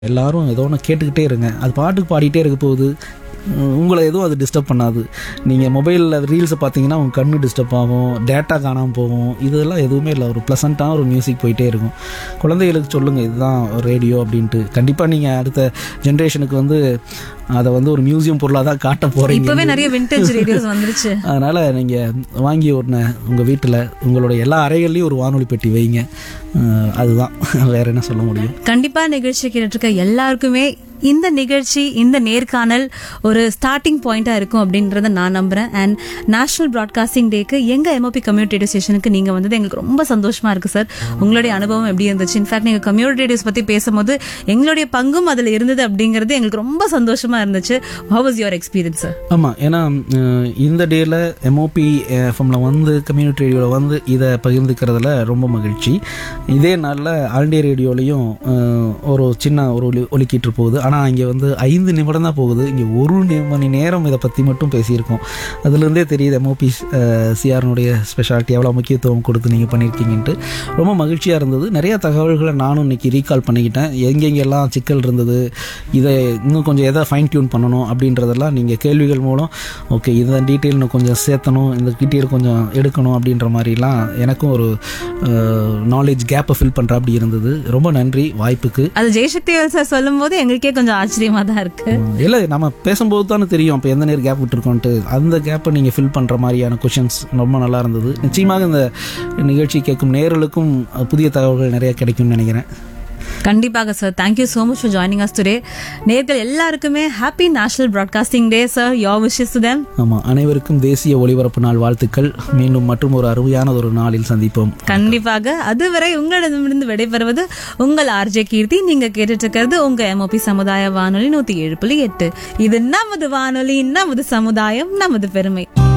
எல்லாரும் ஏதோ ஒன்று கேட்டுக்கிட்டே இருங்க அது பாட்டுக்கு பாடிட்டே இருக்க போகுது உம், உங்களை எதுவும் அது டிஸ்டர்ப் பண்ணாது நீங்கள் மொபைலில் ரீல்ஸை பார்த்தீங்கன்னா உங்கள் கண்ணு டிஸ்டர்ப் ஆகும் டேட்டா காணாமல் போகும் இதெல்லாம் எதுவுமே இல்லை ஒரு ப்ளசண்ட்டான ஒரு மியூசிக் போயிட்டே இருக்கும் குழந்தைகளுக்கு சொல்லுங்கள் இதுதான் ரேடியோ அப்படின்ட்டு கண்டிப்பாக நீங்கள் அடுத்த ஜென்ரேஷனுக்கு வந்து அதை வந்து ஒரு மியூசியம் பொருளாக தான் காட்ட போகிறீங்க இப்பவே நிறைய விண்டேஜ் ரேடியோஸ் வந்துருச்சு அதனால் நீங்கள் வாங்கி ஒன்று உங்கள் வீட்டில் உங்களோட எல்லா அறைகள்லையும் ஒரு வானொலி பெட்டி வைங்க அஹ் அதுதான் வேற என்ன சொல்ல முடியும் கண்டிப்பா நிகழ்ச்சி கேட்டுட்டு இருக்க எல்லாருக்குமே இந்த நிகழ்ச்சி இந்த நேர்காணல் ஒரு ஸ்டார்டிங் பாயிண்டா இருக்கும் அப்படின்றத நான் நம்புறேன் அண்ட் நேஷனல் பிராட்காஸ்டிங் டேக்கு எங்க எம்ஓபி கம்யூனிட்டி ரேடியோ ஸ்டேஷனுக்கு நீங்க வந்தது எங்களுக்கு ரொம்ப சந்தோஷமா இருக்கு சார் உங்களுடைய அனுபவம் எப்படி இருந்துச்சு இன்ஃபேக்ட் நீங்க கம்யூனிட்டி ரேடியோஸ் பத்தி பேசும்போது எங்களுடைய பங்கும் அதுல இருந்தது அப்படிங்கிறது எங்களுக்கு ரொம்ப சந்தோஷமா இருந்துச்சு how was your experience sir ஆமாம் ஏன்னா அஹ், இந்த டேல எம்ஓபி எஃப்எம்ல வந்து கம்யூனிட்டி ரேடியோவில் வந்து இதை பகிர்ந்துக்கிறதுல ரொம்ப மகிழ்ச்சி இதே நாளில் ஆல் இண்டியா ரேடியோலையும் அஹ், ஒரு சின்ன ஒரு ஒலி ஒலிக்கிட்டு போகுது ஆனால் இங்கே வந்து ஐந்து நிமிடம் தான் போகுது இங்கே ஒரு நி- மணி நேரம் இதை பற்றி மட்டும் பேசியிருக்கோம் அதுலேருந்தே தெரியுது எம்ஓபி சிஆர்னுடைய ஸ்பெஷாலிட்டி எவ்வளோ முக்கியத்துவம் கொடுத்து நீங்கள் பண்ணியிருக்கீங்கன்ட்டு ரொம்ப மகிழ்ச்சியாக இருந்தது நிறைய தகவல்களை நானும் இன்னைக்கு ரீகால் பண்ணிக்கிட்டேன் எங்கெங்கெல்லாம் சிக்கல் இருந்தது இதை இன்னும் கொஞ்சம் எதை ஃபைன் டியூன் பண்ணணும் அப்படின்றதெல்லாம் நீங்கள் கேள்விகள் மூலம் ஓகே இந்த டீட்டெயில் இன்னும் கொஞ்சம் சேர்த்தணும் இந்த டீட்டெயில் கொஞ்சம் எடுக்கணும் அப்படின்ற மாதிரிலாம் எனக்கும் ஒரு நாலேஜ் கேப்பை ஃபில் பண்ணுற அப்படி இருந்தது ரொம்ப நன்றி வாய்ப்புக்கு அது ஜெயசக்தி சார் சொல்லும் போது எங்களுக்கே கொஞ்சம் ஆச்சரியமா தான் இருக்கு இல்லை நம்ம பேசும்போது தானே தெரியும் இப்போ எந்த நேரம் கேப் விட்டுருக்கோன்ட்டு அந்த கேப்பை நீங்கள் ஃபில் பண்ணுற மாதிரியான கொஷின்ஸ் ரொம்ப நல்லா இருந்தது நிச்சயமாக இந்த நிகழ்ச்சி கேட்கும் நேர்களுக்கும் புதிய தகவல்கள் நிறைய கிடைக்கும்னு நினைக்கிறேன் கண்டிப்பாக sir thank you so much for joining us today நேர்கள் எல்லாருக்குமே happy national broadcasting day sir your wishes to them ஆமாம் அனைவருக்கும் தேசிய ஒளிபரப்பு நாள் வாழ்த்துக்கள் மீண்டும் மற்றும் ஒரு அருமையான ஒரு நாளில் சந்திப்போம் கண்டிப்பாக அதுவரை உங்களிடமிருந்து விடைபெறுவது உங்கள் ஆர்ஜே கீர்த்தி நீங்க கேட்டுட்டு இருக்கிறது உங்க எம்ஓபி சமுதாய வானொலி நூத்தி ஏழு புள்ளி எட்டு இது நமது வானொலி நமது சமுதாயம் நமது பெருமை